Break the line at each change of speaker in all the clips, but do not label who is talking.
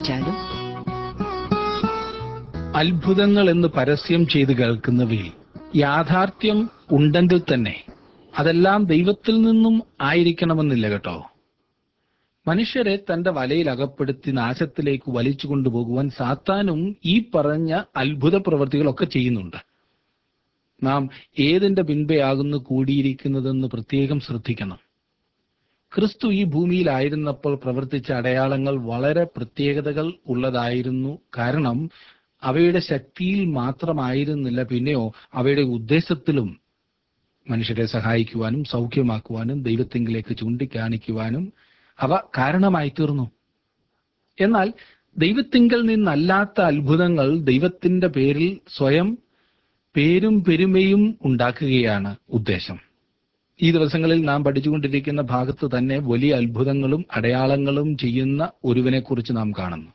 ചാലും
അത്ഭുതങ്ങൾ എന്ന് പരസ്യം ചെയ്ത് കേൾക്കുന്നവയിൽ യാഥാർത്ഥ്യം ഉണ്ടെങ്കിൽ തന്നെ അതെല്ലാം ദൈവത്തിൽ നിന്നും ആയിരിക്കണമെന്നില്ല കേട്ടോ മനുഷ്യരെ തന്റെ വലയിൽ അകപ്പെടുത്തി നാശത്തിലേക്ക് വലിച്ചു കൊണ്ടുപോകുവാൻ സാത്താനും ഈ പറഞ്ഞ അത്ഭുത പ്രവൃത്തികളൊക്കെ ചെയ്യുന്നുണ്ട് നാം ഏതിന്റെ പിൻപെയാകുന്നു കൂടിയിരിക്കുന്നതെന്ന് പ്രത്യേകം ശ്രദ്ധിക്കണം ക്രിസ്തു ഈ ഭൂമിയിലായിരുന്നപ്പോൾ പ്രവർത്തിച്ച അടയാളങ്ങൾ വളരെ പ്രത്യേകതകൾ ഉള്ളതായിരുന്നു കാരണം അവയുടെ ശക്തിയിൽ മാത്രമായിരുന്നില്ല പിന്നെയോ അവയുടെ ഉദ്ദേശത്തിലും മനുഷ്യരെ സഹായിക്കുവാനും സൗഖ്യമാക്കുവാനും ദൈവത്തിങ്കിലേക്ക് ചൂണ്ടിക്കാണിക്കുവാനും അവ കാരണമായി തീർന്നു എന്നാൽ ദൈവത്തിങ്കൽ നിന്നല്ലാത്ത അത്ഭുതങ്ങൾ ദൈവത്തിന്റെ പേരിൽ സ്വയം പേരും പെരുമയും ഉണ്ടാക്കുകയാണ് ഉദ്ദേശം ഈ ദിവസങ്ങളിൽ നാം പഠിച്ചുകൊണ്ടിരിക്കുന്ന ഭാഗത്ത് തന്നെ വലിയ അത്ഭുതങ്ങളും അടയാളങ്ങളും ചെയ്യുന്ന ഒരുവനെ കുറിച്ച് നാം കാണുന്നു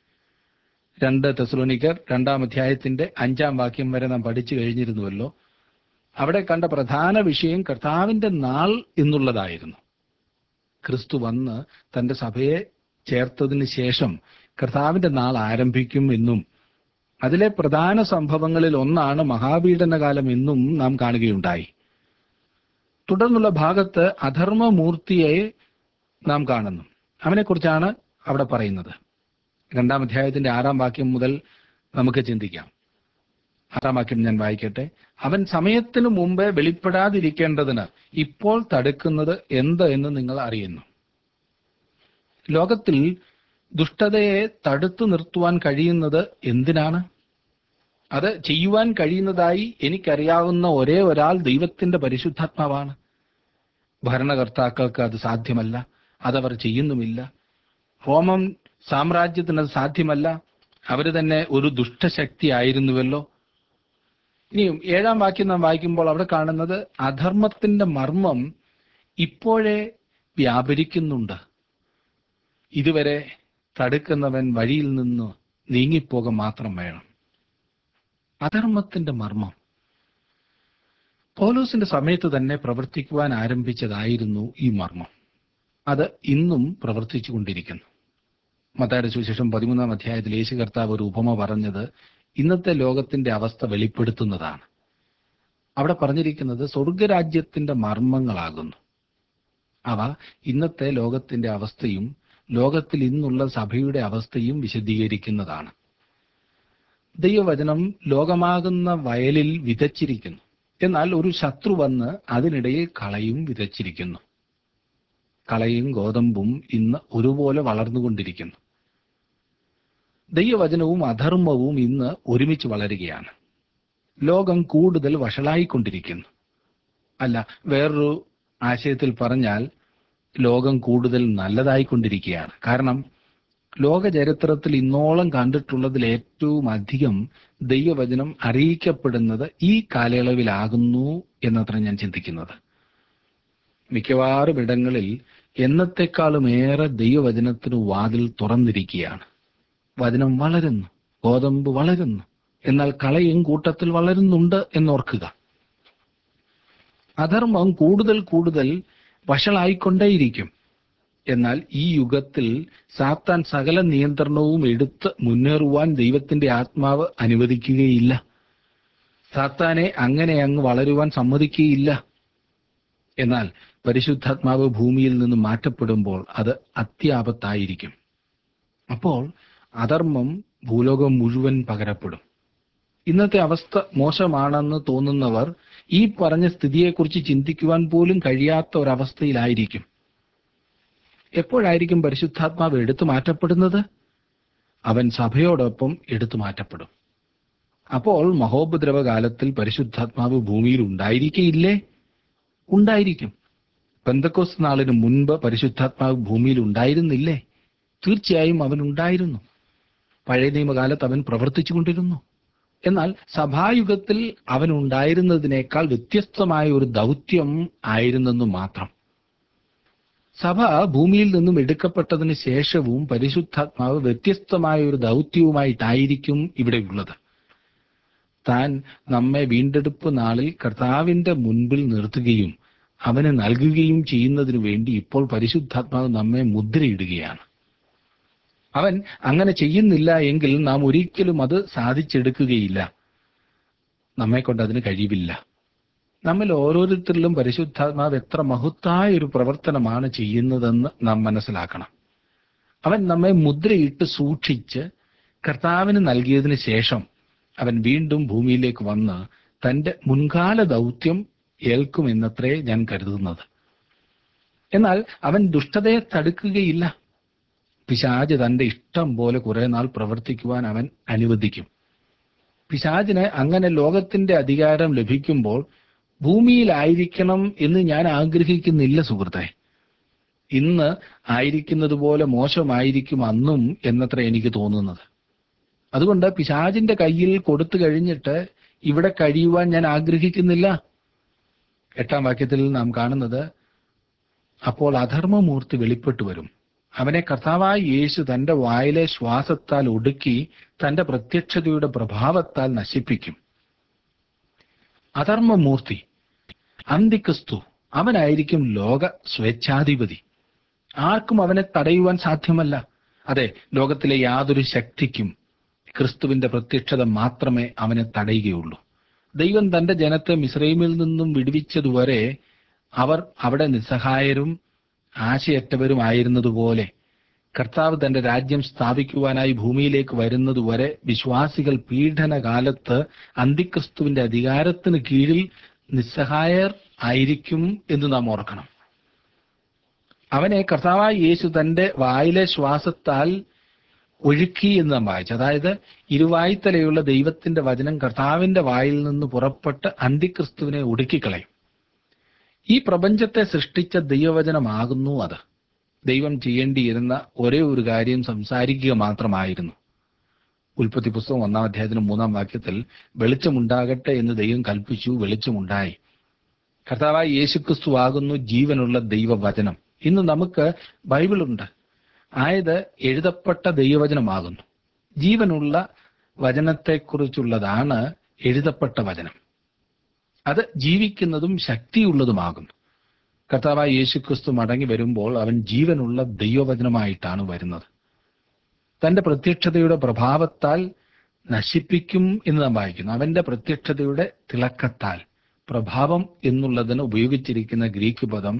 രണ്ട് തെസലോനിക്കർ രണ്ടാം അധ്യായത്തിന്റെ അഞ്ചാം വാക്യം വരെ നാം പഠിച്ചു കഴിഞ്ഞിരുന്നുവല്ലോ അവിടെ കണ്ട പ്രധാന വിഷയം കർത്താവിന്റെ നാൾ എന്നുള്ളതായിരുന്നു ക്രിസ്തു വന്ന് തന്റെ സഭയെ ചേർത്തതിന് ശേഷം കർത്താവിന്റെ നാൾ ആരംഭിക്കും എന്നും അതിലെ പ്രധാന സംഭവങ്ങളിൽ ഒന്നാണ് മഹാപീഡനകാലം എന്നും നാം കാണുകയുണ്ടായി തുടർന്നുള്ള ഭാഗത്ത് അധർമ്മമൂർത്തിയെ നാം കാണുന്നു അവനെക്കുറിച്ചാണ് അവിടെ പറയുന്നത് രണ്ടാം അധ്യായത്തിന്റെ ആറാം വാക്യം മുതൽ നമുക്ക് ചിന്തിക്കാം ആറാം വാക്യം ഞാൻ വായിക്കട്ടെ അവൻ സമയത്തിനു മുമ്പേ വെളിപ്പെടാതിരിക്കേണ്ടതിന് ഇപ്പോൾ തടുക്കുന്നത് എന്ത് എന്ന് നിങ്ങൾ അറിയുന്നു ലോകത്തിൽ ദുഷ്ടതയെ തടുത്തു നിർത്തുവാൻ കഴിയുന്നത് എന്തിനാണ് അത് ചെയ്യുവാൻ കഴിയുന്നതായി എനിക്കറിയാവുന്ന ഒരേ ഒരാൾ ദൈവത്തിന്റെ പരിശുദ്ധാത്മാവാണ് ഭരണകർത്താക്കൾക്ക് അത് സാധ്യമല്ല അതവർ ചെയ്യുന്നുമില്ല റോമൻ സാമ്രാജ്യത്തിന് അത് സാധ്യമല്ല അവര് തന്നെ ഒരു ദുഷ്ടശക്തി ആയിരുന്നുവല്ലോ ഇനിയും ഏഴാം വാക്യം നാം വായിക്കുമ്പോൾ അവിടെ കാണുന്നത് അധർമ്മത്തിന്റെ മർമ്മം ഇപ്പോഴേ വ്യാപരിക്കുന്നുണ്ട് ഇതുവരെ തടുക്കുന്നവൻ വഴിയിൽ നിന്ന് നീങ്ങിപ്പോക മാത്രം വേണം അധർമ്മത്തിന്റെ മർമ്മം പൗലോസിന്റെ സമയത്ത് തന്നെ പ്രവർത്തിക്കുവാൻ ആരംഭിച്ചതായിരുന്നു ഈ മർമ്മം അത് ഇന്നും പ്രവർത്തിച്ചു കൊണ്ടിരിക്കുന്നു മത്തായുടെ സുവിശേഷം പതിമൂന്നാം അധ്യായത്തിൽ യേശു കർത്താവ് ഒരു ഉപമ പറഞ്ഞത് ഇന്നത്തെ ലോകത്തിന്റെ അവസ്ഥ വെളിപ്പെടുത്തുന്നതാണ് അവിടെ പറഞ്ഞിരിക്കുന്നത് സ്വർഗരാജ്യത്തിന്റെ മർമ്മങ്ങളാകുന്നു അവ ഇന്നത്തെ ലോകത്തിന്റെ അവസ്ഥയും ലോകത്തിൽ ഇന്നുള്ള സഭയുടെ അവസ്ഥയും വിശദീകരിക്കുന്നതാണ് ദൈവവചനം ലോകമാകുന്ന വയലിൽ വിതച്ചിരിക്കുന്നു എന്നാൽ ഒരു ശത്രു വന്ന് അതിനിടയിൽ കളയും വിതച്ചിരിക്കുന്നു കളയും ഗോതമ്പും ഇന്ന് ഒരുപോലെ വളർന്നുകൊണ്ടിരിക്കുന്നു ദൈവവചനവും അധർമ്മവും ഇന്ന് ഒരുമിച്ച് വളരുകയാണ് ലോകം കൂടുതൽ വഷളായിക്കൊണ്ടിരിക്കുന്നു അല്ല വേറൊരു ആശയത്തിൽ പറഞ്ഞാൽ ലോകം കൂടുതൽ നല്ലതായിക്കൊണ്ടിരിക്കുകയാണ് കാരണം ലോക ചരിത്രത്തിൽ ഇന്നോളം കണ്ടിട്ടുള്ളതിൽ ഏറ്റവും അധികം ദൈവവചനം അറിയിക്കപ്പെടുന്നത് ഈ കാലയളവിലാകുന്നു എന്നത്ര ഞാൻ ചിന്തിക്കുന്നത് മിക്കവാറും ഇടങ്ങളിൽ എന്നത്തെക്കാളും ഏറെ ദൈവവചനത്തിന് വാതിൽ തുറന്നിരിക്കുകയാണ് വചനം വളരുന്നു ഗോതമ്പ് വളരുന്നു എന്നാൽ കളയും കൂട്ടത്തിൽ വളരുന്നുണ്ട് എന്നോർക്കുക അധർമ്മം കൂടുതൽ കൂടുതൽ വഷളായിക്കൊണ്ടേയിരിക്കും എന്നാൽ ഈ യുഗത്തിൽ സാത്താൻ സകല നിയന്ത്രണവും എടുത്ത് മുന്നേറുവാൻ ദൈവത്തിന്റെ ആത്മാവ് അനുവദിക്കുകയില്ല സാത്താനെ അങ്ങനെ അങ്ങ് വളരുവാൻ സമ്മതിക്കുകയില്ല എന്നാൽ പരിശുദ്ധാത്മാവ് ഭൂമിയിൽ നിന്ന് മാറ്റപ്പെടുമ്പോൾ അത് അത്യാപത്തായിരിക്കും അപ്പോൾ അധർമ്മം ഭൂലോകം മുഴുവൻ പകരപ്പെടും ഇന്നത്തെ അവസ്ഥ മോശമാണെന്ന് തോന്നുന്നവർ ഈ പറഞ്ഞ സ്ഥിതിയെക്കുറിച്ച് ചിന്തിക്കുവാൻ പോലും കഴിയാത്ത ഒരവസ്ഥയിലായിരിക്കും എപ്പോഴായിരിക്കും പരിശുദ്ധാത്മാവ് എടുത്തു മാറ്റപ്പെടുന്നത് അവൻ സഭയോടൊപ്പം എടുത്തു മാറ്റപ്പെടും അപ്പോൾ മഹോപദ്രവ കാലത്തിൽ പരിശുദ്ധാത്മാവ് ഭൂമിയിൽ ഉണ്ടായിരിക്കയില്ലേ ഉണ്ടായിരിക്കും പെന്തക്കോസ് നാളിന് മുൻപ് പരിശുദ്ധാത്മാവ് ഭൂമിയിൽ ഉണ്ടായിരുന്നില്ലേ തീർച്ചയായും അവൻ ഉണ്ടായിരുന്നു പഴയ നിയമകാലത്ത് അവൻ പ്രവർത്തിച്ചുകൊണ്ടിരുന്നു എന്നാൽ സഭായുഗത്തിൽ അവൻ ഉണ്ടായിരുന്നതിനേക്കാൾ വ്യത്യസ്തമായ ഒരു ദൗത്യം ആയിരുന്നെന്നു മാത്രം സഭ ഭൂമിയിൽ നിന്നും എടുക്കപ്പെട്ടതിന് ശേഷവും പരിശുദ്ധാത്മാവ് വ്യത്യസ്തമായ ഒരു ദൗത്യവുമായിട്ടായിരിക്കും ഇവിടെയുള്ളത് താൻ നമ്മെ വീണ്ടെടുപ്പ് നാളിൽ കർത്താവിന്റെ മുൻപിൽ നിർത്തുകയും അവന് നൽകുകയും ചെയ്യുന്നതിനു വേണ്ടി ഇപ്പോൾ പരിശുദ്ധാത്മാവ് നമ്മെ മുദ്രയിടുകയാണ് അവൻ അങ്ങനെ ചെയ്യുന്നില്ല എങ്കിൽ നാം ഒരിക്കലും അത് സാധിച്ചെടുക്കുകയില്ല നമ്മെ കൊണ്ട് അതിന് കഴിവില്ല നമ്മിൽ ഓരോരുത്തരിലും പരിശുദ്ധാത്മാവ് എത്ര മഹത്തായ ഒരു പ്രവർത്തനമാണ് ചെയ്യുന്നതെന്ന് നാം മനസ്സിലാക്കണം അവൻ നമ്മെ മുദ്രയിട്ട് സൂക്ഷിച്ച് കർത്താവിന് നൽകിയതിന് ശേഷം അവൻ വീണ്ടും ഭൂമിയിലേക്ക് വന്ന് തന്റെ മുൻകാല ദൗത്യം ഏൽക്കുമെന്നത്രേ ഞാൻ കരുതുന്നത് എന്നാൽ അവൻ ദുഷ്ടതയെ തടുക്കുകയില്ല പിശാജ് തന്റെ ഇഷ്ടം പോലെ കുറെ നാൾ പ്രവർത്തിക്കുവാൻ അവൻ അനുവദിക്കും പിശാജിന് അങ്ങനെ ലോകത്തിന്റെ അധികാരം ലഭിക്കുമ്പോൾ ഭൂമിയിലായിരിക്കണം എന്ന് ഞാൻ ആഗ്രഹിക്കുന്നില്ല സുഹൃത്തെ ഇന്ന് ആയിരിക്കുന്നത് പോലെ മോശമായിരിക്കും അന്നും എന്നത്ര എനിക്ക് തോന്നുന്നത് അതുകൊണ്ട് പിശാജിന്റെ കയ്യിൽ കൊടുത്തു കഴിഞ്ഞിട്ട് ഇവിടെ കഴിയുവാൻ ഞാൻ ആഗ്രഹിക്കുന്നില്ല എട്ടാം വാക്യത്തിൽ നാം കാണുന്നത് അപ്പോൾ അധർമ്മമൂർത്തി വെളിപ്പെട്ടു വരും അവനെ കർത്താവായ യേശു തന്റെ വായിലെ ശ്വാസത്താൽ ഒടുക്കി തന്റെ പ്രത്യക്ഷതയുടെ പ്രഭാവത്താൽ നശിപ്പിക്കും അധർമ്മമൂർത്തി അന്തിക്രിസ്തു അവനായിരിക്കും ലോക സ്വേച്ഛാധിപതി ആർക്കും അവനെ തടയുവാൻ സാധ്യമല്ല അതെ ലോകത്തിലെ യാതൊരു ശക്തിക്കും ക്രിസ്തുവിന്റെ പ്രത്യക്ഷത മാത്രമേ അവനെ തടയുകയുള്ളൂ ദൈവം തന്റെ ജനത്തെ മിശ്രൈമിൽ നിന്നും വിടുവിച്ചതുവരെ അവർ അവിടെ നിസ്സഹായരും ആശയറ്റവരുമായിരുന്നതുപോലെ കർത്താവ് തന്റെ രാജ്യം സ്ഥാപിക്കുവാനായി ഭൂമിയിലേക്ക് വരുന്നതുവരെ വിശ്വാസികൾ പീഡനകാലത്ത് അന്തിക്രിസ്തുവിന്റെ അധികാരത്തിന് കീഴിൽ നിസ്സഹായർ ആയിരിക്കും എന്ന് നാം ഓർക്കണം അവനെ കർത്താവായ യേശു തന്റെ വായിലെ ശ്വാസത്താൽ ഒഴുക്കി എന്ന് നാം വായിച്ചു അതായത് ഇരുവായ്ത്തലയുള്ള ദൈവത്തിന്റെ വചനം കർത്താവിന്റെ വായിൽ നിന്ന് പുറപ്പെട്ട് അന്തിക്രിസ്തുവിനെ ഒടുക്കിക്കളയും ഈ പ്രപഞ്ചത്തെ സൃഷ്ടിച്ച ദൈവവചനമാകുന്നു അത് ദൈവം ചെയ്യേണ്ടിയിരുന്ന ഒരേ ഒരു കാര്യം സംസാരിക്കുക മാത്രമായിരുന്നു ഉൽപ്പത്തി പുസ്തകം ഒന്നാം അധ്യായത്തിന് മൂന്നാം വാക്യത്തിൽ വെളിച്ചമുണ്ടാകട്ടെ എന്ന് ദൈവം കൽപ്പിച്ചു വെളിച്ചമുണ്ടായി കർത്താവായ യേശുക്രിസ്തു ആകുന്നു ജീവനുള്ള ദൈവവചനം ഇന്ന് നമുക്ക് ബൈബിളുണ്ട് ആയത് എഴുതപ്പെട്ട ദൈവവചനമാകുന്നു ജീവനുള്ള വചനത്തെക്കുറിച്ചുള്ളതാണ് എഴുതപ്പെട്ട വചനം അത് ജീവിക്കുന്നതും ശക്തിയുള്ളതുമാകുന്നു കർത്താവായ യേശുക്രിസ്തു മടങ്ങി വരുമ്പോൾ അവൻ ജീവനുള്ള ദൈവവചനമായിട്ടാണ് വരുന്നത് തന്റെ പ്രത്യക്ഷതയുടെ പ്രഭാവത്താൽ നശിപ്പിക്കും എന്ന് നാം വായിക്കുന്നു അവന്റെ പ്രത്യക്ഷതയുടെ തിളക്കത്താൽ പ്രഭാവം എന്നുള്ളതിന് ഉപയോഗിച്ചിരിക്കുന്ന ഗ്രീക്ക് പദം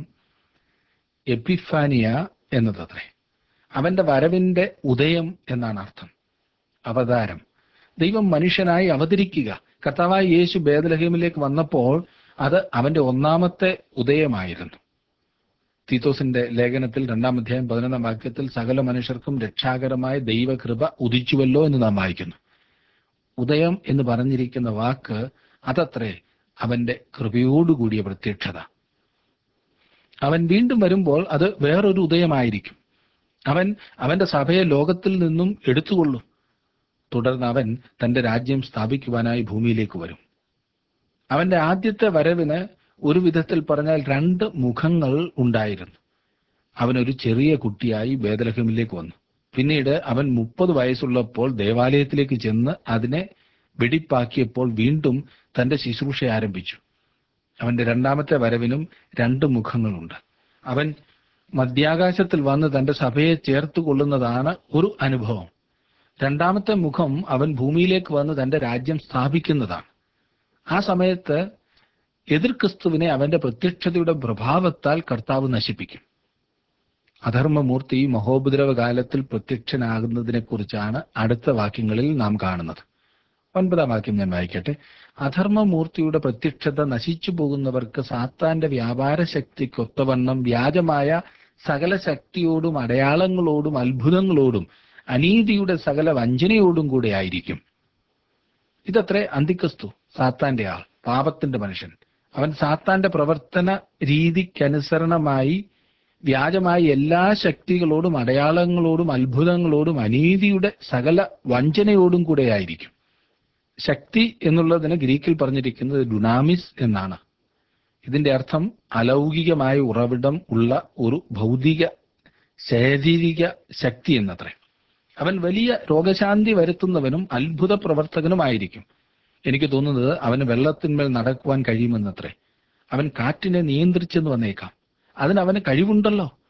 എപ്പിഫാനിയ എന്നതത്രേ അവന്റെ വരവിന്റെ ഉദയം എന്നാണ് അർത്ഥം അവതാരം ദൈവം മനുഷ്യനായി അവതരിക്കുക കർത്താവായ യേശു ബേദലഹീമിലേക്ക് വന്നപ്പോൾ അത് അവന്റെ ഒന്നാമത്തെ ഉദയമായിരുന്നു തീത്തോസിന്റെ ലേഖനത്തിൽ രണ്ടാം അധ്യായം പതിനൊന്നാം വാക്യത്തിൽ സകല മനുഷ്യർക്കും രക്ഷാകരമായ ദൈവകൃപ ഉദിച്ചുവല്ലോ എന്ന് നാം വായിക്കുന്നു ഉദയം എന്ന് പറഞ്ഞിരിക്കുന്ന വാക്ക് അതത്രേ അവന്റെ കൃപയോടുകൂടിയ പ്രത്യക്ഷത അവൻ വീണ്ടും വരുമ്പോൾ അത് വേറൊരു ഉദയമായിരിക്കും അവൻ അവന്റെ സഭയെ ലോകത്തിൽ നിന്നും എടുത്തുകൊള്ളും തുടർന്ന് അവൻ തന്റെ രാജ്യം സ്ഥാപിക്കുവാനായി ഭൂമിയിലേക്ക് വരും അവന്റെ ആദ്യത്തെ വരവിന് ഒരു വിധത്തിൽ പറഞ്ഞാൽ രണ്ട് മുഖങ്ങൾ ഉണ്ടായിരുന്നു അവനൊരു ചെറിയ കുട്ടിയായി ബേദലഹമിലേക്ക് വന്നു പിന്നീട് അവൻ മുപ്പത് വയസ്സുള്ളപ്പോൾ ദേവാലയത്തിലേക്ക് ചെന്ന് അതിനെ വെടിപ്പാക്കിയപ്പോൾ വീണ്ടും തന്റെ ശുശ്രൂഷ ആരംഭിച്ചു അവന്റെ രണ്ടാമത്തെ വരവിനും രണ്ട് മുഖങ്ങളുണ്ട് അവൻ മധ്യാകാശത്തിൽ വന്ന് തന്റെ സഭയെ ചേർത്ത് കൊള്ളുന്നതാണ് ഒരു അനുഭവം രണ്ടാമത്തെ മുഖം അവൻ ഭൂമിയിലേക്ക് വന്ന് തന്റെ രാജ്യം സ്ഥാപിക്കുന്നതാണ് ആ സമയത്ത് എതിർ ക്രിസ്തുവിനെ അവന്റെ പ്രത്യക്ഷതയുടെ പ്രഭാവത്താൽ കർത്താവ് നശിപ്പിക്കും അധർമ്മമൂർത്തി മഹോപദ്രവ കാലത്തിൽ പ്രത്യക്ഷനാകുന്നതിനെ കുറിച്ചാണ് അടുത്ത വാക്യങ്ങളിൽ നാം കാണുന്നത് ഒൻപതാം വാക്യം ഞാൻ വായിക്കട്ടെ അധർമ്മമൂർത്തിയുടെ പ്രത്യക്ഷത നശിച്ചു പോകുന്നവർക്ക് സാത്താന്റെ വ്യാപാര ശക്തിക്കൊത്തവണ്ണം വ്യാജമായ സകല ശക്തിയോടും അടയാളങ്ങളോടും അത്ഭുതങ്ങളോടും അനീതിയുടെ സകല വഞ്ചനയോടും കൂടെ ആയിരിക്കും ഇതത്രേ അന്തിക്രിസ്തു സാത്താന്റെ ആൾ പാപത്തിന്റെ മനുഷ്യൻ അവൻ സാത്താന്റെ പ്രവർത്തന രീതിക്കനുസരണമായി വ്യാജമായ എല്ലാ ശക്തികളോടും അടയാളങ്ങളോടും അത്ഭുതങ്ങളോടും അനീതിയുടെ സകല വഞ്ചനയോടും കൂടെ ആയിരിക്കും ശക്തി എന്നുള്ളതിന് ഗ്രീക്കിൽ പറഞ്ഞിരിക്കുന്നത് ഡുനാമിസ് എന്നാണ് ഇതിന്റെ അർത്ഥം അലൗകികമായ ഉറവിടം ഉള്ള ഒരു ഭൗതിക ശാരീരിക ശക്തി എന്നത്രേ അവൻ വലിയ രോഗശാന്തി വരുത്തുന്നവനും അത്ഭുത പ്രവർത്തകനുമായിരിക്കും എനിക്ക് തോന്നുന്നത് അവന് വെള്ളത്തിന്മേൽ നടക്കുവാൻ കഴിയുമെന്നത്രേ അവൻ കാറ്റിനെ നിയന്ത്രിച്ചെന്ന് വന്നേക്കാം അതിന് അവന് കഴിവുണ്ടല്ലോ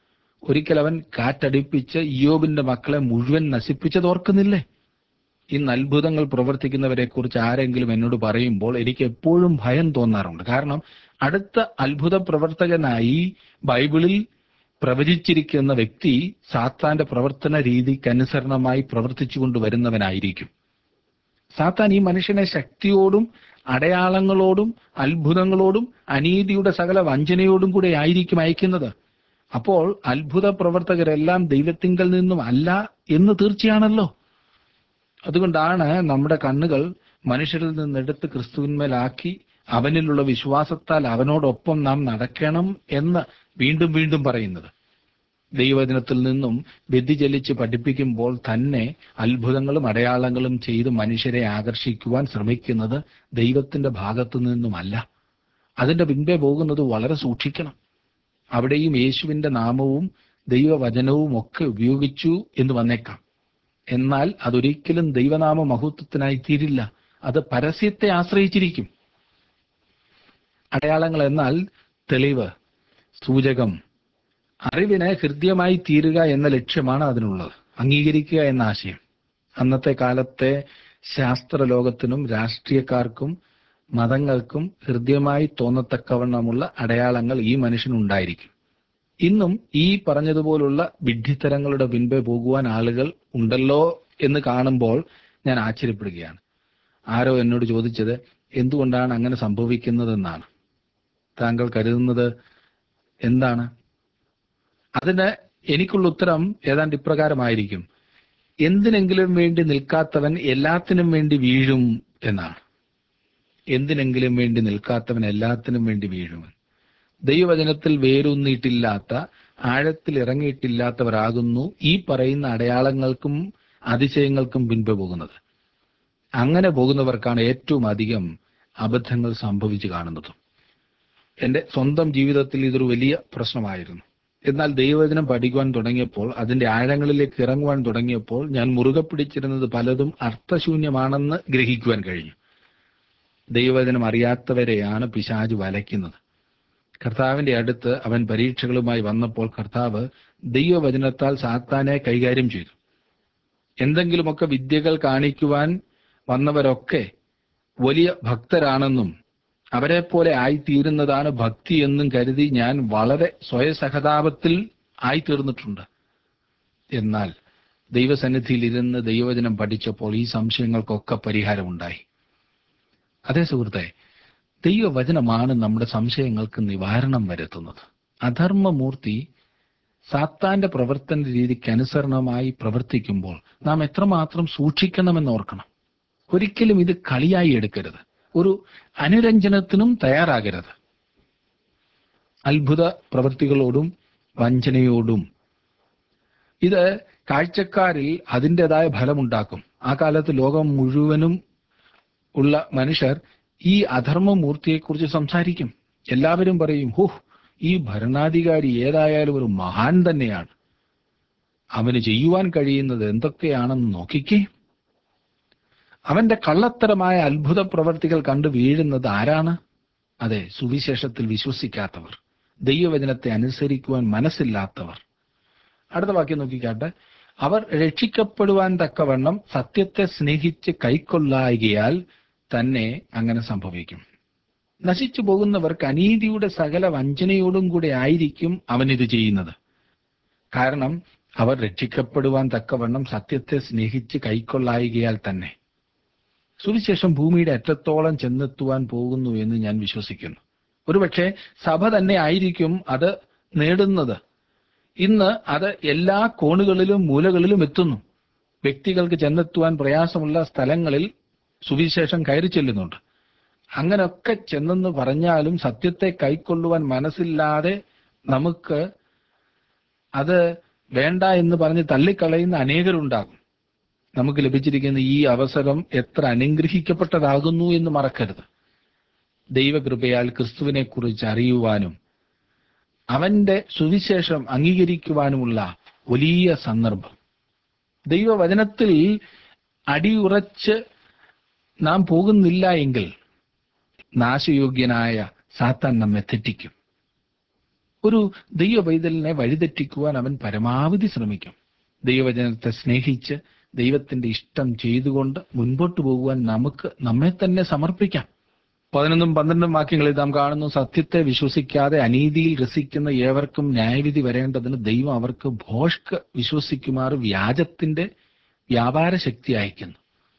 ഒരിക്കൽ അവൻ കാറ്റടിപ്പിച്ച് ഇയോബിന്റെ മക്കളെ മുഴുവൻ നശിപ്പിച്ചത് ഓർക്കുന്നില്ലേ ഇന്ന് അത്ഭുതങ്ങൾ പ്രവർത്തിക്കുന്നവരെ കുറിച്ച് ആരെങ്കിലും എന്നോട് പറയുമ്പോൾ എനിക്ക് എപ്പോഴും ഭയം തോന്നാറുണ്ട് കാരണം അടുത്ത അത്ഭുത പ്രവർത്തകനായി ബൈബിളിൽ പ്രവചിച്ചിരിക്കുന്ന വ്യക്തി സാത്താന്റെ പ്രവർത്തന രീതിക്കനുസരണമായി പ്രവർത്തിച്ചുകൊണ്ട് വരുന്നവനായിരിക്കും സാത്താൻ ഈ മനുഷ്യനെ ശക്തിയോടും അടയാളങ്ങളോടും അത്ഭുതങ്ങളോടും അനീതിയുടെ സകല വഞ്ചനയോടും കൂടെ ആയിരിക്കും അയക്കുന്നത് അപ്പോൾ അത്ഭുത പ്രവർത്തകരെല്ലാം ദൈവത്തിങ്കൽ നിന്നും അല്ല എന്ന് തീർച്ചയാണല്ലോ അതുകൊണ്ടാണ് നമ്മുടെ കണ്ണുകൾ മനുഷ്യരിൽ നിന്നെടുത്ത് ക്രിസ്തുവിന്മേലാക്കി അവനിലുള്ള വിശ്വാസത്താൽ അവനോടൊപ്പം നാം നടക്കണം എന്ന് വീണ്ടും വീണ്ടും പറയുന്നത് ദൈവവചനത്തിൽ നിന്നും വ്യതിചലിച്ച് പഠിപ്പിക്കുമ്പോൾ തന്നെ അത്ഭുതങ്ങളും അടയാളങ്ങളും ചെയ്ത് മനുഷ്യരെ ആകർഷിക്കുവാൻ ശ്രമിക്കുന്നത് ദൈവത്തിന്റെ ഭാഗത്തു നിന്നുമല്ല അതിന്റെ പിൻപേ പോകുന്നത് വളരെ സൂക്ഷിക്കണം അവിടെയും യേശുവിന്റെ നാമവും ദൈവവചനവും ഒക്കെ ഉപയോഗിച്ചു എന്ന് വന്നേക്കാം എന്നാൽ അതൊരിക്കലും ദൈവനാമ മഹത്വത്തിനായി തീരില്ല അത് പരസ്യത്തെ ആശ്രയിച്ചിരിക്കും അടയാളങ്ങൾ എന്നാൽ തെളിവ് സൂചകം അറിവിന് ഹൃദ്യമായി തീരുക എന്ന ലക്ഷ്യമാണ് അതിനുള്ളത് അംഗീകരിക്കുക എന്ന ആശയം അന്നത്തെ കാലത്തെ ശാസ്ത്രലോകത്തിനും രാഷ്ട്രീയക്കാർക്കും മതങ്ങൾക്കും ഹൃദ്യമായി തോന്നത്തക്കവണ്ണമുള്ള അടയാളങ്ങൾ ഈ മനുഷ്യനുണ്ടായിരിക്കും ഇന്നും ഈ പറഞ്ഞതുപോലുള്ള വിഡ്ഢിത്തരങ്ങളുടെ പിൻപേ പോകുവാൻ ആളുകൾ ഉണ്ടല്ലോ എന്ന് കാണുമ്പോൾ ഞാൻ ആശ്ചര്യപ്പെടുകയാണ് ആരോ എന്നോട് ചോദിച്ചത് എന്തുകൊണ്ടാണ് അങ്ങനെ സംഭവിക്കുന്നതെന്നാണ് താങ്കൾ കരുതുന്നത് എന്താണ് അതിന് എനിക്കുള്ള ഉത്തരം ഏതാണ്ട് ഇപ്രകാരമായിരിക്കും എന്തിനെങ്കിലും വേണ്ടി നിൽക്കാത്തവൻ എല്ലാത്തിനും വേണ്ടി വീഴും എന്നാണ് എന്തിനെങ്കിലും വേണ്ടി നിൽക്കാത്തവൻ എല്ലാത്തിനും വേണ്ടി വീഴും ദൈവവചനത്തിൽ വേരൂന്നിയിട്ടില്ലാത്ത ആഴത്തിൽ ഇറങ്ങിയിട്ടില്ലാത്തവരാകുന്നു ഈ പറയുന്ന അടയാളങ്ങൾക്കും അതിശയങ്ങൾക്കും പിൻപ് പോകുന്നത് അങ്ങനെ പോകുന്നവർക്കാണ് ഏറ്റവും അധികം അബദ്ധങ്ങൾ സംഭവിച്ചു കാണുന്നതും എന്റെ സ്വന്തം ജീവിതത്തിൽ ഇതൊരു വലിയ പ്രശ്നമായിരുന്നു എന്നാൽ ദൈവവചനം പഠിക്കുവാൻ തുടങ്ങിയപ്പോൾ അതിന്റെ ആഴങ്ങളിലേക്ക് ഇറങ്ങുവാൻ തുടങ്ങിയപ്പോൾ ഞാൻ മുറുകെ പിടിച്ചിരുന്നത് പലതും അർത്ഥശൂന്യമാണെന്ന് ഗ്രഹിക്കുവാൻ കഴിഞ്ഞു ദൈവവചനം അറിയാത്തവരെയാണ് പിശാജ് വലയ്ക്കുന്നത് കർത്താവിന്റെ അടുത്ത് അവൻ പരീക്ഷകളുമായി വന്നപ്പോൾ കർത്താവ് ദൈവവചനത്താൽ സാത്താനെ കൈകാര്യം ചെയ്തു എന്തെങ്കിലുമൊക്കെ വിദ്യകൾ കാണിക്കുവാൻ വന്നവരൊക്കെ വലിയ ഭക്തരാണെന്നും അവരെ പോലെ ആയിത്തീരുന്നതാണ് ഭക്തി എന്നും കരുതി ഞാൻ വളരെ സ്വയസഹതാപത്തിൽ ആയിത്തീർന്നിട്ടുണ്ട് എന്നാൽ ദൈവസന്നിധിയിൽ ഇരുന്ന് ദൈവവചനം പഠിച്ചപ്പോൾ ഈ സംശയങ്ങൾക്കൊക്കെ പരിഹാരമുണ്ടായി അതേ സുഹൃത്തെ ദൈവവചനമാണ് നമ്മുടെ സംശയങ്ങൾക്ക് നിവാരണം വരുത്തുന്നത് അധർമ്മമൂർത്തി സാത്താന്റെ പ്രവർത്തന രീതിക്ക് അനുസരണമായി പ്രവർത്തിക്കുമ്പോൾ നാം എത്രമാത്രം സൂക്ഷിക്കണമെന്ന് ഓർക്കണം ഒരിക്കലും ഇത് കളിയായി എടുക്കരുത് ഒരു അനുരഞ്ജനത്തിനും തയ്യാറാകരുത് അത്ഭുത പ്രവൃത്തികളോടും വഞ്ചനയോടും ഇത് കാഴ്ചക്കാരിൽ അതിൻ്റെതായ ഫലമുണ്ടാക്കും ആ കാലത്ത് ലോകം മുഴുവനും ഉള്ള മനുഷ്യർ ഈ അധർമ്മമൂർത്തിയെക്കുറിച്ച് സംസാരിക്കും എല്ലാവരും പറയും ഹുഹ് ഈ ഭരണാധികാരി ഏതായാലും ഒരു മഹാൻ തന്നെയാണ് അവന് ചെയ്യുവാൻ കഴിയുന്നത് എന്തൊക്കെയാണെന്ന് നോക്കിക്കേ അവന്റെ കള്ളത്തരമായ അത്ഭുത പ്രവർത്തികൾ കണ്ടു വീഴുന്നത് ആരാണ് അതെ സുവിശേഷത്തിൽ വിശ്വസിക്കാത്തവർ ദൈവവചനത്തെ അനുസരിക്കുവാൻ മനസ്സില്ലാത്തവർ അടുത്ത വാക്യം നോക്കിക്കാട്ടെ അവർ രക്ഷിക്കപ്പെടുവാൻ തക്കവണ്ണം സത്യത്തെ സ്നേഹിച്ച് കൈക്കൊള്ളായികയാൽ തന്നെ അങ്ങനെ സംഭവിക്കും നശിച്ചു പോകുന്നവർക്ക് അനീതിയുടെ സകല വഞ്ചനയോടും കൂടെ ആയിരിക്കും അവൻ ഇത് ചെയ്യുന്നത് കാരണം അവർ രക്ഷിക്കപ്പെടുവാൻ തക്കവണ്ണം സത്യത്തെ സ്നേഹിച്ച് കൈക്കൊള്ളായികയാൽ തന്നെ സുവിശേഷം ഭൂമിയുടെ അറ്റത്തോളം ചെന്നെത്തുവാൻ പോകുന്നു എന്ന് ഞാൻ വിശ്വസിക്കുന്നു ഒരുപക്ഷെ സഭ തന്നെ ആയിരിക്കും അത് നേടുന്നത് ഇന്ന് അത് എല്ലാ കോണുകളിലും മൂലകളിലും എത്തുന്നു വ്യക്തികൾക്ക് ചെന്നെത്തുവാൻ പ്രയാസമുള്ള സ്ഥലങ്ങളിൽ സുവിശേഷം കയറി ചെല്ലുന്നുണ്ട് അങ്ങനെയൊക്കെ ചെന്നെന്ന് പറഞ്ഞാലും സത്യത്തെ കൈക്കൊള്ളുവാൻ മനസ്സില്ലാതെ നമുക്ക് അത് വേണ്ട എന്ന് പറഞ്ഞ് തള്ളിക്കളയുന്ന അനേകരുണ്ടാകും നമുക്ക് ലഭിച്ചിരിക്കുന്ന ഈ അവസരം എത്ര അനുഗ്രഹിക്കപ്പെട്ടതാകുന്നു എന്ന് മറക്കരുത് ദൈവകൃപയാൽ ക്രിസ്തുവിനെ കുറിച്ച് അറിയുവാനും അവന്റെ സുവിശേഷം അംഗീകരിക്കുവാനുമുള്ള വലിയ സന്ദർഭം ദൈവവചനത്തിൽ അടിയുറച്ച് നാം പോകുന്നില്ല എങ്കിൽ നാശയോഗ്യനായ സാത്താൻ നമ്മെ തെറ്റിക്കും ഒരു ദൈവ പൈതലിനെ വഴിതെറ്റിക്കുവാൻ അവൻ പരമാവധി ശ്രമിക്കും ദൈവവചനത്തെ സ്നേഹിച്ച് ദൈവത്തിന്റെ ഇഷ്ടം ചെയ്തുകൊണ്ട് മുൻപോട്ട് പോകുവാൻ നമുക്ക് നമ്മെ തന്നെ സമർപ്പിക്കാം പതിനൊന്നും പന്ത്രണ്ടും വാക്യങ്ങളിൽ നാം കാണുന്നു സത്യത്തെ വിശ്വസിക്കാതെ അനീതിയിൽ രസിക്കുന്ന ഏവർക്കും ന്യായവിധി വരേണ്ടതിന് ദൈവം അവർക്ക് ഭോഷ്ക്ക് വിശ്വസിക്കുമാർ വ്യാജത്തിന്റെ വ്യാപാര ശക്തി അയക്കുന്നു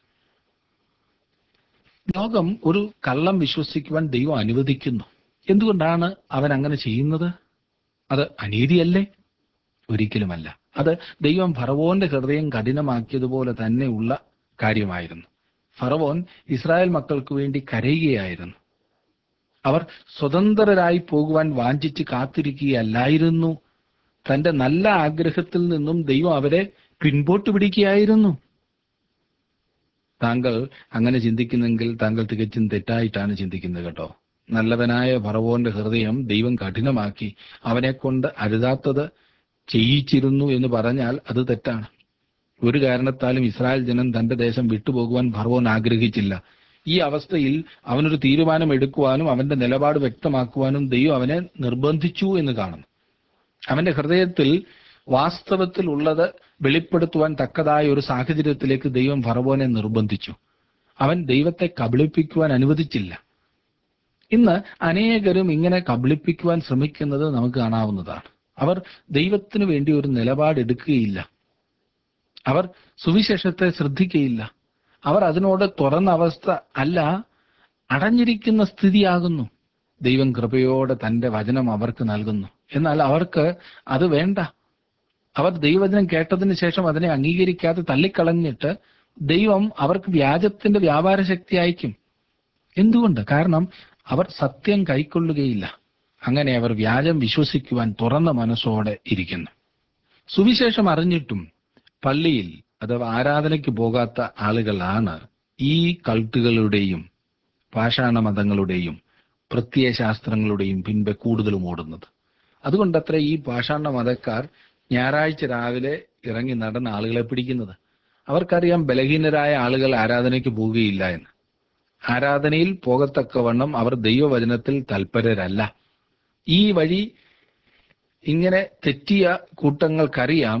ലോകം ഒരു കള്ളം വിശ്വസിക്കുവാൻ ദൈവം അനുവദിക്കുന്നു എന്തുകൊണ്ടാണ് അവൻ അങ്ങനെ ചെയ്യുന്നത് അത് അനീതിയല്ലേ ഒരിക്കലുമല്ല അത് ദൈവം ഫറവോന്റെ ഹൃദയം കഠിനമാക്കിയതുപോലെ തന്നെയുള്ള കാര്യമായിരുന്നു ഫറവോൻ ഇസ്രായേൽ മക്കൾക്ക് വേണ്ടി കരയുകയായിരുന്നു അവർ സ്വതന്ത്രരായി പോകുവാൻ വാഞ്ചിച്ച് കാത്തിരിക്കുകയല്ലായിരുന്നു തന്റെ നല്ല ആഗ്രഹത്തിൽ നിന്നും ദൈവം അവരെ പിൻപോട്ട് പിടിക്കുകയായിരുന്നു താങ്കൾ അങ്ങനെ ചിന്തിക്കുന്നെങ്കിൽ താങ്കൾ തികച്ചും തെറ്റായിട്ടാണ് ചിന്തിക്കുന്നത് കേട്ടോ നല്ലവനായ ഫറവോന്റെ ഹൃദയം ദൈവം കഠിനമാക്കി അവനെ കൊണ്ട് അരുതാത്തത് ചെയ്യിച്ചിരുന്നു എന്ന് പറഞ്ഞാൽ അത് തെറ്റാണ് ഒരു കാരണത്താലും ഇസ്രായേൽ ജനം തന്റെ ദേശം വിട്ടുപോകുവാൻ ഫറവോൻ ആഗ്രഹിച്ചില്ല ഈ അവസ്ഥയിൽ അവനൊരു തീരുമാനം എടുക്കുവാനും അവന്റെ നിലപാട് വ്യക്തമാക്കുവാനും ദൈവം അവനെ നിർബന്ധിച്ചു എന്ന് കാണുന്നു അവന്റെ ഹൃദയത്തിൽ വാസ്തവത്തിൽ ഉള്ളത് വെളിപ്പെടുത്തുവാൻ തക്കതായ ഒരു സാഹചര്യത്തിലേക്ക് ദൈവം ഫറവോനെ നിർബന്ധിച്ചു അവൻ ദൈവത്തെ കബളിപ്പിക്കുവാൻ അനുവദിച്ചില്ല ഇന്ന് അനേകരും ഇങ്ങനെ കബളിപ്പിക്കുവാൻ ശ്രമിക്കുന്നത് നമുക്ക് കാണാവുന്നതാണ് അവർ ദൈവത്തിന് വേണ്ടി ഒരു നിലപാടെടുക്കുകയില്ല അവർ സുവിശേഷത്തെ ശ്രദ്ധിക്കുകയില്ല അവർ അതിനോട് തുറന്ന അവസ്ഥ അല്ല അടഞ്ഞിരിക്കുന്ന സ്ഥിതിയാകുന്നു ദൈവം കൃപയോടെ തന്റെ വചനം അവർക്ക് നൽകുന്നു എന്നാൽ അവർക്ക് അത് വേണ്ട അവർ ദൈവവചനം കേട്ടതിന് ശേഷം അതിനെ അംഗീകരിക്കാതെ തള്ളിക്കളഞ്ഞിട്ട് ദൈവം അവർക്ക് വ്യാജത്തിന്റെ വ്യാപാര ശക്തി അയക്കും എന്തുകൊണ്ട് കാരണം അവർ സത്യം കൈക്കൊള്ളുകയില്ല അങ്ങനെ അവർ വ്യാജം വിശ്വസിക്കുവാൻ തുറന്ന മനസ്സോടെ ഇരിക്കുന്നു സുവിശേഷം അറിഞ്ഞിട്ടും പള്ളിയിൽ അഥവാ ആരാധനയ്ക്ക് പോകാത്ത ആളുകളാണ് ഈ കൾട്ടുകളുടെയും പാഷാണ മതങ്ങളുടെയും പ്രത്യയശാസ്ത്രങ്ങളുടെയും പിൻപെ കൂടുതലും ഓടുന്നത് അതുകൊണ്ടത്ര ഈ പാഷാണ മതക്കാർ ഞായറാഴ്ച രാവിലെ ഇറങ്ങി നടന്ന ആളുകളെ പിടിക്കുന്നത് അവർക്കറിയാം ബലഹീനരായ ആളുകൾ ആരാധനയ്ക്ക് പോവുകയില്ല എന്ന് ആരാധനയിൽ പോകത്തക്കവണ്ണം അവർ ദൈവവചനത്തിൽ തൽപരരല്ല ഈ വഴി ഇങ്ങനെ തെറ്റിയ കൂട്ടങ്ങൾക്കറിയാം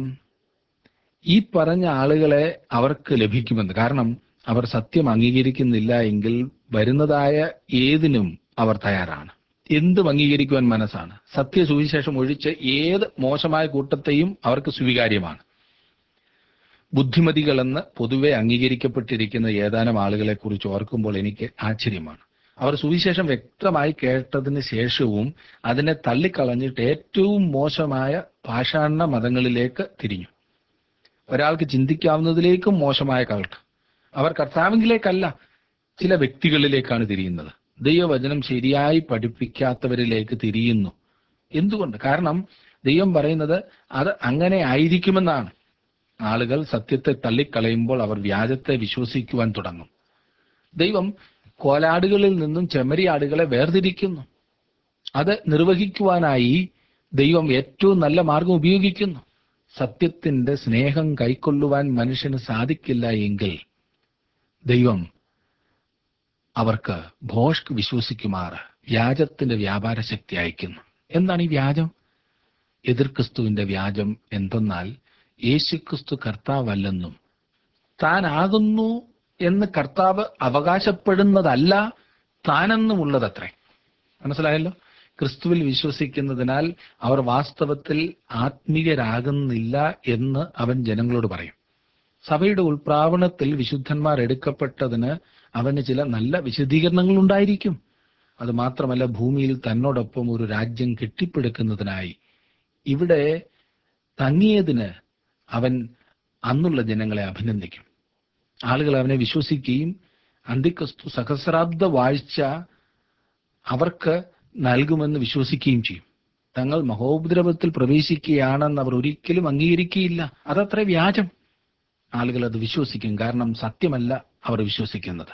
ഈ പറഞ്ഞ ആളുകളെ അവർക്ക് ലഭിക്കുമെന്ന് കാരണം അവർ സത്യം അംഗീകരിക്കുന്നില്ല എങ്കിൽ വരുന്നതായ ഏതിനും അവർ തയ്യാറാണ് എന്തും അംഗീകരിക്കുവാൻ മനസ്സാണ് സത്യ സുവിശേഷം ഒഴിച്ച് ഏത് മോശമായ കൂട്ടത്തെയും അവർക്ക് സ്വീകാര്യമാണ് ബുദ്ധിമതികളെന്ന് പൊതുവെ അംഗീകരിക്കപ്പെട്ടിരിക്കുന്ന ഏതാനും ആളുകളെ കുറിച്ച് ഓർക്കുമ്പോൾ എനിക്ക് ആശ്ചര്യമാണ് അവർ സുവിശേഷം വ്യക്തമായി കേട്ടതിന് ശേഷവും അതിനെ തള്ളിക്കളഞ്ഞിട്ട് ഏറ്റവും മോശമായ പാഷാണ മതങ്ങളിലേക്ക് തിരിഞ്ഞു ഒരാൾക്ക് ചിന്തിക്കാവുന്നതിലേക്കും മോശമായ കൾട്ട് അവർ കർത്താവിങ്കിലേക്കല്ല ചില വ്യക്തികളിലേക്കാണ് തിരിയുന്നത് ദൈവവചനം ശരിയായി പഠിപ്പിക്കാത്തവരിലേക്ക് തിരിയുന്നു എന്തുകൊണ്ട് കാരണം ദൈവം പറയുന്നത് അത് അങ്ങനെ ആയിരിക്കുമെന്നാണ് ആളുകൾ സത്യത്തെ തള്ളിക്കളയുമ്പോൾ അവർ വ്യാജത്തെ വിശ്വസിക്കുവാൻ തുടങ്ങും ദൈവം കോലാടുകളിൽ നിന്നും ചെമ്മരിയാടുകളെ വേർതിരിക്കുന്നു അത് നിർവഹിക്കുവാനായി ദൈവം ഏറ്റവും നല്ല മാർഗം ഉപയോഗിക്കുന്നു സത്യത്തിന്റെ സ്നേഹം കൈക്കൊള്ളുവാൻ മനുഷ്യന് സാധിക്കില്ല എങ്കിൽ ദൈവം അവർക്ക് ഭോഷ്ക് വിശ്വസിക്കുമാർ വ്യാജത്തിന്റെ വ്യാപാര ശക്തി അയക്കുന്നു എന്താണ് ഈ വ്യാജം എതിർ ക്രിസ്തുവിന്റെ വ്യാജം എന്തെന്നാൽ യേശുക്രിസ്തു കർത്താവല്ലെന്നും താനാകുന്നു എന്ന് കർത്താവ് അവകാശപ്പെടുന്നതല്ല താനെന്നുമുള്ളതത്രേ മനസ്സിലായല്ലോ ക്രിസ്തുവിൽ വിശ്വസിക്കുന്നതിനാൽ അവർ വാസ്തവത്തിൽ ആത്മീയരാകുന്നില്ല എന്ന് അവൻ ജനങ്ങളോട് പറയും സഭയുടെ ഉൾപ്രാവണത്തിൽ വിശുദ്ധന്മാർ എടുക്കപ്പെട്ടതിന് അവന് ചില നല്ല വിശദീകരണങ്ങൾ ഉണ്ടായിരിക്കും അത് മാത്രമല്ല ഭൂമിയിൽ തന്നോടൊപ്പം ഒരു രാജ്യം കെട്ടിപ്പടുക്കുന്നതിനായി ഇവിടെ തങ്ങിയതിന് അവൻ അന്നുള്ള ജനങ്ങളെ അഭിനന്ദിക്കും ആളുകൾ അവനെ വിശ്വസിക്കുകയും അന്തിക്രിസ്തു സഹസ്രാബ്ദ വാഴ്ച അവർക്ക് നൽകുമെന്ന് വിശ്വസിക്കുകയും ചെയ്യും തങ്ങൾ മഹോപദ്രവത്തിൽ പ്രവേശിക്കുകയാണെന്ന് അവർ ഒരിക്കലും അംഗീകരിക്കുകയില്ല അതത്ര വ്യാജം ആളുകൾ അത് വിശ്വസിക്കും കാരണം സത്യമല്ല അവർ വിശ്വസിക്കുന്നത്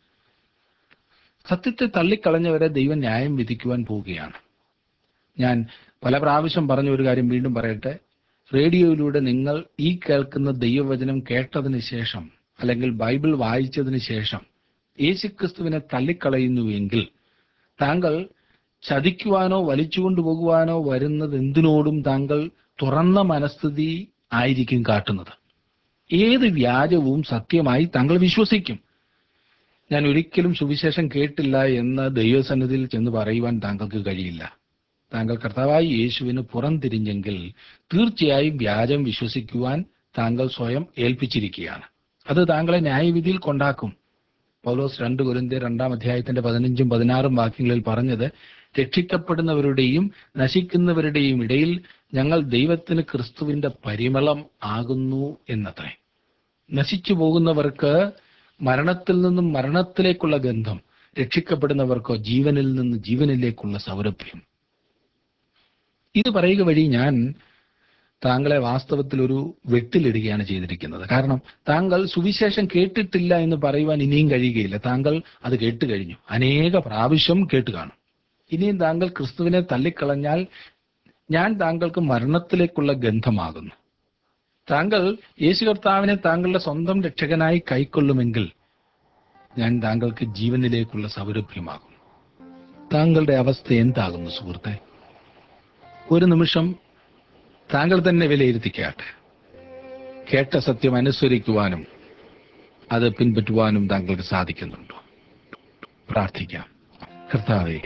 സത്യത്തെ തള്ളിക്കളഞ്ഞവരെ ദൈവം ന്യായം വിധിക്കുവാൻ പോവുകയാണ് ഞാൻ പല പ്രാവശ്യം പറഞ്ഞ ഒരു കാര്യം വീണ്ടും പറയട്ടെ റേഡിയോയിലൂടെ നിങ്ങൾ ഈ കേൾക്കുന്ന ദൈവവചനം കേട്ടതിന് ശേഷം അല്ലെങ്കിൽ ബൈബിൾ വായിച്ചതിന് ശേഷം യേശുക്രിസ്തുവിനെ തള്ളിക്കളയുന്നുവെങ്കിൽ താങ്കൾ ചതിക്കുവാനോ വലിച്ചുകൊണ്ടുപോകുവാനോ വരുന്നത് എന്തിനോടും താങ്കൾ തുറന്ന മനസ്ഥിതി ആയിരിക്കും കാട്ടുന്നത് ഏത് വ്യാജവും സത്യമായി താങ്കൾ വിശ്വസിക്കും ഞാൻ ഒരിക്കലും സുവിശേഷം കേട്ടില്ല എന്ന് ദൈവസന്നിധിയിൽ ചെന്ന് പറയുവാൻ താങ്കൾക്ക് കഴിയില്ല താങ്കൾ കർത്താവായി യേശുവിന് പുറംതിരിഞ്ഞെങ്കിൽ തീർച്ചയായും വ്യാജം വിശ്വസിക്കുവാൻ താങ്കൾ സ്വയം ഏൽപ്പിച്ചിരിക്കുകയാണ് അത് താങ്കളെ ന്യായവിധിയിൽ കൊണ്ടാക്കും പൗലോസ് രണ്ട് കുരിന്തിയർ രണ്ടാം അധ്യായത്തിന്റെ പതിനഞ്ചും പതിനാറും വാക്യങ്ങളിൽ പറഞ്ഞത് രക്ഷിക്കപ്പെടുന്നവരുടെയും നശിക്കുന്നവരുടെയും ഇടയിൽ ഞങ്ങൾ ദൈവത്തിന് ക്രിസ്തുവിന്റെ പരിമളം ആകുന്നു എന്നത്രേ നശിച്ചു പോകുന്നവർക്ക് മരണത്തിൽ നിന്നും മരണത്തിലേക്കുള്ള ഗന്ധം രക്ഷിക്കപ്പെടുന്നവർക്കോ ജീവനിൽ നിന്ന് ജീവനിലേക്കുള്ള സൗരഭ്യം ഇത് പറയുക വഴി ഞാൻ താങ്കളെ വാസ്തവത്തിൽ ഒരു വെട്ടിലിടുകയാണ് ചെയ്തിരിക്കുന്നത് കാരണം താങ്കൾ സുവിശേഷം കേട്ടിട്ടില്ല എന്ന് പറയുവാൻ ഇനിയും കഴിയുകയില്ല താങ്കൾ അത് കേട്ട് കഴിഞ്ഞു അനേക പ്രാവശ്യം കേട്ട് കാണും ഇനിയും താങ്കൾ ക്രിസ്തുവിനെ തള്ളിക്കളഞ്ഞാൽ ഞാൻ താങ്കൾക്ക് മരണത്തിലേക്കുള്ള ഗന്ധമാകുന്നു താങ്കൾ യേശു കർത്താവിനെ താങ്കളുടെ സ്വന്തം രക്ഷകനായി കൈക്കൊള്ളുമെങ്കിൽ ഞാൻ താങ്കൾക്ക് ജീവനിലേക്കുള്ള സൗരഭ്യമാകും താങ്കളുടെ അവസ്ഥ എന്താകുന്നു സുഹൃത്തെ ഒരു നിമിഷം താങ്കൾ തന്നെ വിലയിരുത്തിക്കാട്ടെ കേട്ട സത്യം അനുസരിക്കുവാനും അത് പിൻപറ്റുവാനും താങ്കൾക്ക് സാധിക്കുന്നുണ്ടോ പ്രാർത്ഥിക്കാം കർത്താവെ